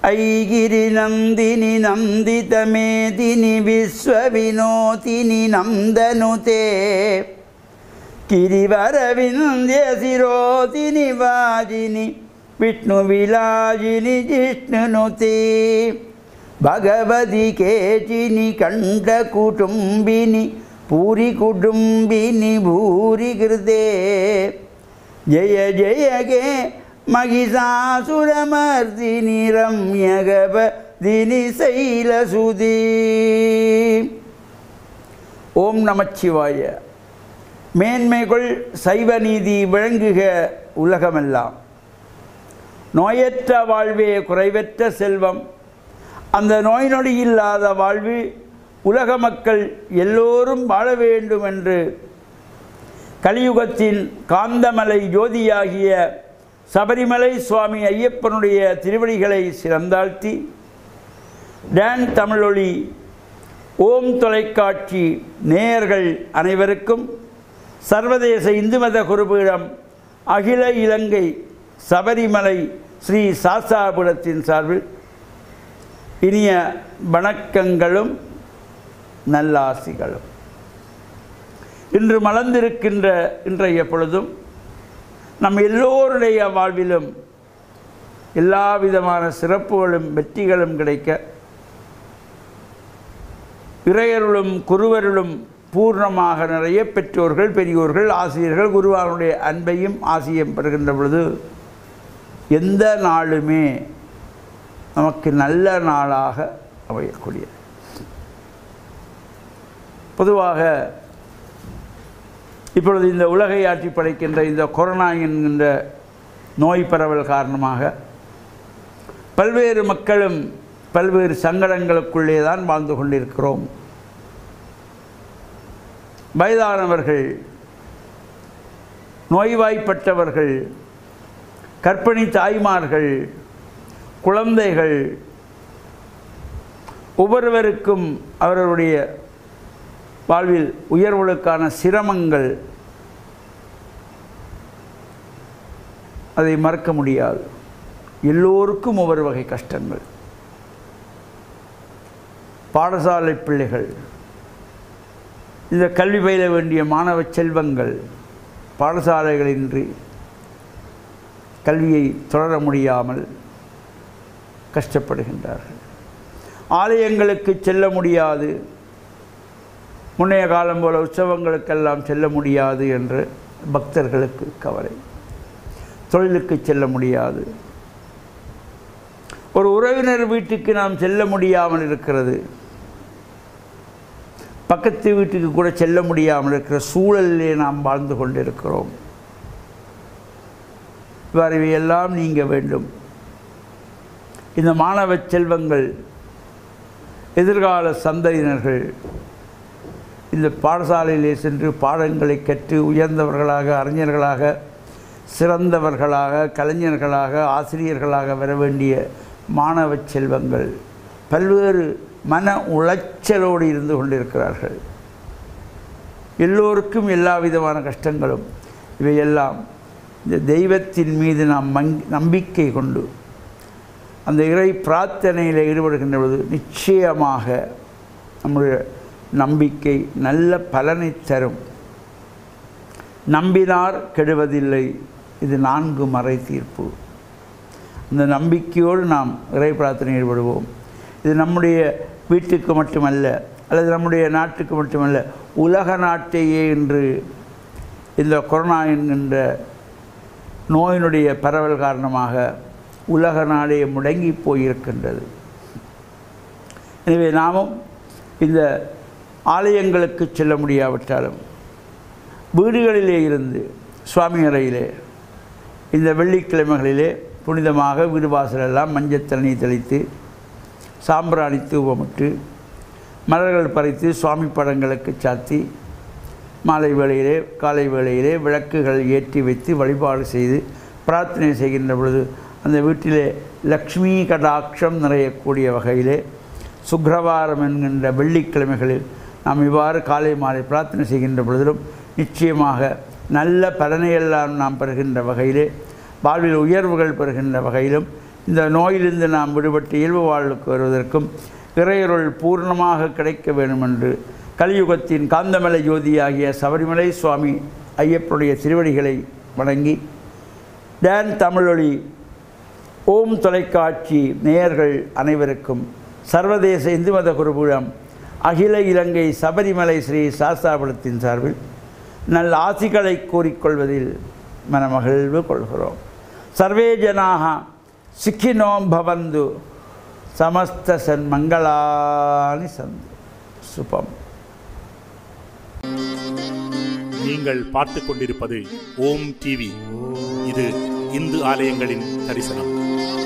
ऐगिरि नन्दिनि नन्दितमेदिनि विश्वविनोदिनि नन्दनुते गिरिवरविन्द्यशिरोदिनि वाजिनि विष्णुविलाजिनि जिष्णुनुते भगवति केचिनि कण्ठकुटुम्बिनि पूरिकुटुम्बिनि भूरिकृते जय जय गे महिषासुरमर्दिनि रम्यगपदिनि शैलसुदी ஓம் நமச்சிவாய மேன்மைகள் சைவ நீதி விளங்குக உலகமெல்லாம் நோயற்ற வாழ்வே குறைவற்ற செல்வம் அந்த நோய் நொடி இல்லாத வாழ்வு உலக மக்கள் எல்லோரும் வாழ வேண்டும் என்று கலியுகத்தின் காந்தமலை ஜோதியாகிய சபரிமலை சுவாமி ஐயப்பனுடைய திருவடிகளை சிறந்தாழ்த்தி டான் தமிழொலி ஓம் தொலைக்காட்சி நேயர்கள் அனைவருக்கும் சர்வதேச இந்து மத குருபீடம் அகில இலங்கை சபரிமலை ஸ்ரீ சாஸ்தாபுரத்தின் சார்பில் இனிய வணக்கங்களும் நல்லாசிகளும் இன்று மலர்ந்திருக்கின்ற இன்றைய பொழுதும் நம் எல்லோருடைய வாழ்விலும் எல்லா விதமான சிறப்புகளும் வெற்றிகளும் கிடைக்க இறையருளும் குருவருளும் பூர்ணமாக நிறைய பெற்றோர்கள் பெரியோர்கள் ஆசிரியர்கள் குருவானுடைய அன்பையும் ஆசியம் பெறுகின்ற பொழுது எந்த நாளுமே நமக்கு நல்ல நாளாக அமையக்கூடியது பொதுவாக இப்பொழுது இந்த உலகை ஆட்சி படைக்கின்ற இந்த கொரோனா என்கின்ற நோய் பரவல் காரணமாக பல்வேறு மக்களும் பல்வேறு சங்கடங்களுக்குள்ளே தான் வாழ்ந்து கொண்டிருக்கிறோம் வயதானவர்கள் நோய்வாய்ப்பட்டவர்கள் கர்ப்பிணி தாய்மார்கள் குழந்தைகள் ஒவ்வொருவருக்கும் அவர்களுடைய வாழ்வில் உயர்வுகளுக்கான சிரமங்கள் அதை மறக்க முடியாது எல்லோருக்கும் ஒவ்வொரு வகை கஷ்டங்கள் பாடசாலை பிள்ளைகள் இந்த கல்வி பயில வேண்டிய மாணவ செல்வங்கள் பாடசாலைகளின்றி கல்வியை தொடர முடியாமல் கஷ்டப்படுகின்றார்கள் ஆலயங்களுக்கு செல்ல முடியாது முன்னைய காலம் போல உற்சவங்களுக்கெல்லாம் செல்ல முடியாது என்று பக்தர்களுக்கு கவலை தொழிலுக்கு செல்ல முடியாது ஒரு உறவினர் வீட்டுக்கு நாம் செல்ல முடியாமல் இருக்கிறது பக்கத்து வீட்டுக்கு கூட செல்ல முடியாமல் இருக்கிற சூழலிலே நாம் வாழ்ந்து கொண்டிருக்கிறோம் இவ்வாறு இவையெல்லாம் நீங்க வேண்டும் இந்த மாணவ செல்வங்கள் எதிர்கால சந்ததியினர்கள் இந்த பாடசாலையிலே சென்று பாடங்களை கற்று உயர்ந்தவர்களாக அறிஞர்களாக சிறந்தவர்களாக கலைஞர்களாக ஆசிரியர்களாக வர வேண்டிய மாணவ செல்வங்கள் பல்வேறு மன உளைச்சலோடு இருந்து கொண்டிருக்கிறார்கள் எல்லோருக்கும் எல்லா விதமான கஷ்டங்களும் இவையெல்லாம் இந்த தெய்வத்தின் மீது நாம் மங் நம்பிக்கை கொண்டு அந்த இறை பிரார்த்தனையில் ஈடுபடுகின்ற பொழுது நிச்சயமாக நம்முடைய நம்பிக்கை நல்ல பலனை தரும் நம்பினார் கெடுவதில்லை இது நான்கு மறை தீர்ப்பு அந்த நம்பிக்கையோடு நாம் இறை பிரார்த்தனை ஈடுபடுவோம் இது நம்முடைய வீட்டுக்கு மட்டுமல்ல அல்லது நம்முடைய நாட்டுக்கு மட்டுமல்ல உலக நாட்டையே இன்று இந்த கொரோனா என்கின்ற நோயினுடைய பரவல் காரணமாக உலக நாடே முடங்கி போயிருக்கின்றது எனவே நாமும் இந்த ஆலயங்களுக்கு செல்ல முடியாவிட்டாலும் வீடுகளிலே இருந்து சுவாமி அறையிலே இந்த வெள்ளிக்கிழமைகளிலே புனிதமாக வீடு வாசலெல்லாம் மஞ்சள் தண்ணி தெளித்து சாம்பிராணி தூவமிட்டு மலர்கள் பறித்து சுவாமி படங்களுக்கு சாத்தி மாலை வேளையிலே காலை வேளையிலே விளக்குகள் ஏற்றி வைத்து வழிபாடு செய்து பிரார்த்தனை செய்கின்ற பொழுது அந்த வீட்டிலே லக்ஷ்மி கடாட்சம் நிறையக்கூடிய வகையிலே சுக்கிரவாரம் என்கின்ற வெள்ளிக்கிழமைகளில் நாம் இவ்வாறு காலை மாலை பிரார்த்தனை செய்கின்ற பொழுதிலும் நிச்சயமாக நல்ல பலனையெல்லாம் நாம் பெறுகின்ற வகையிலே வாழ்வில் உயர்வுகள் பெறுகின்ற வகையிலும் இந்த நோயிலிருந்து நாம் விடுபட்டு இயல்பு வாழ்வுக்கு வருவதற்கும் இறையருள் பூர்ணமாக கிடைக்க வேண்டும் என்று கலியுகத்தின் காந்தமலை ஜோதியாகிய சபரிமலை சுவாமி ஐயப்பனுடைய திருவடிகளை வணங்கி டேன் தமிழொலி ஓம் தொலைக்காட்சி நேயர்கள் அனைவருக்கும் சர்வதேச இந்து மத குருபுரம் அகில இலங்கை சபரிமலை ஸ்ரீ சாஸ்தாபுரத்தின் சார்பில் நல்ல ஆசிகளை கூறிக்கொள்வதில் மனமகிழ்வு கொள்கிறோம் சர்வே ஜனாக சிக்கினோம் பவந்து சமஸ்த சன்மங்களானி சந்து சுபம் நீங்கள் பார்த்துக் கொண்டிருப்பது ஓம் டிவி இது இந்து ஆலயங்களின் தரிசனம்